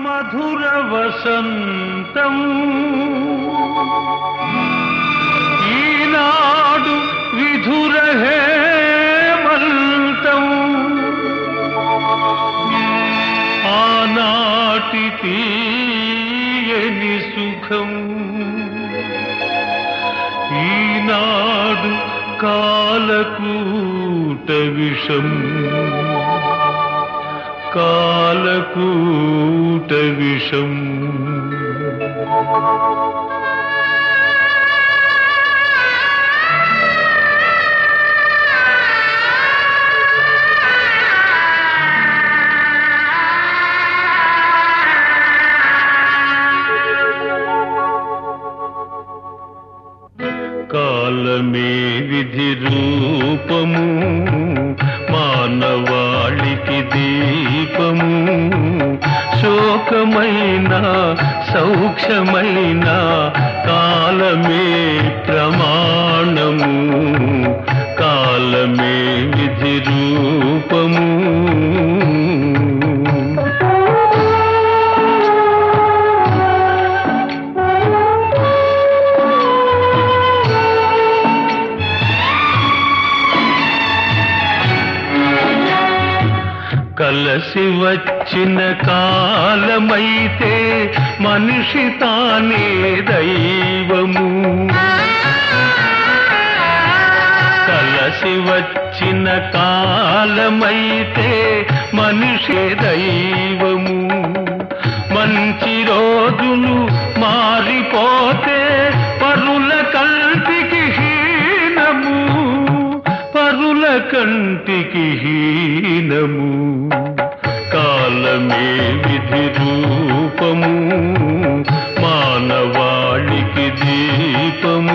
మధుర వసంతం ఈనాడు విధుర హేమంతం ఆనాటి తీయని సుఖం ఈనాడు కాలకూట విషం కాలకూట విషం కాలమే విధి రూపము మానవాళికి దీపము శోకమైన సౌఖ్యమైన కాలమే ప్రమాణము కాలమే విధి రూపము కలసి వచ్చిన కాలమైతే మనిషి తానే దైవము కలసి వచ్చిన కాలమైతే మనిషి దైవము మంచి రోజులు మారిపోతే పరుల కంటికి హీనము పరుల కంటికి హీనము కాలమే విధి రూపము మానవాళికి దీపము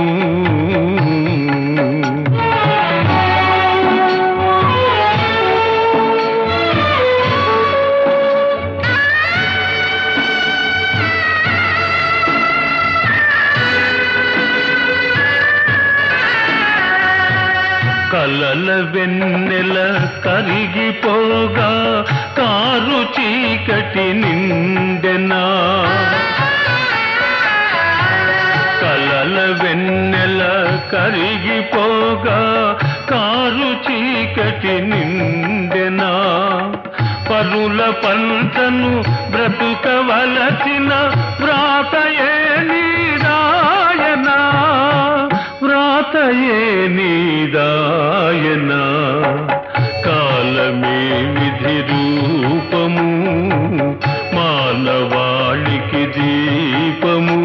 కలల వెన్నెల కరిగిపోగా కారు చీకటి నిండెనా కలల వెన్నెల కరిగిపోగా కారు చీకటి నిండెనా పరుల పంటను బ్రతుకవలసిన వ్రాతయే నీరాయనా వ్రాతయే నీదాయనా కాలమే విధి రూపము మానవాళికి దీపము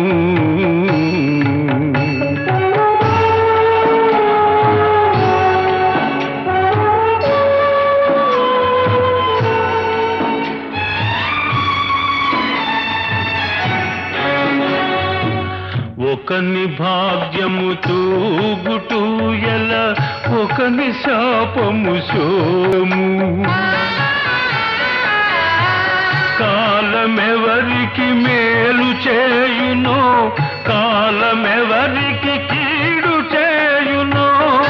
ఒకని భాగ్యము తూగుటూ ఎల ఒకని శాపము శోము కాలమెవరికి మేలు చేయునో కాలమెవరికి కీడు చేయునో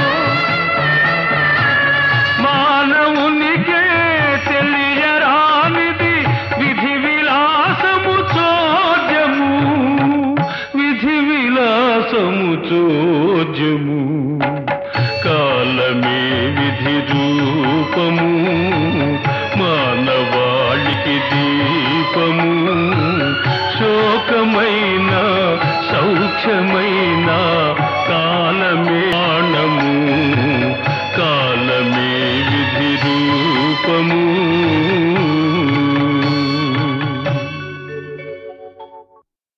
మానవునికే తెలియరానిది విధి విలాసము చోద్యము విధి విలాసము చోద్యము కాలమే విధి రూపము మానవాళికి దీపము శోకమైన సౌఖ్యమైన కాలమే ప్రాణము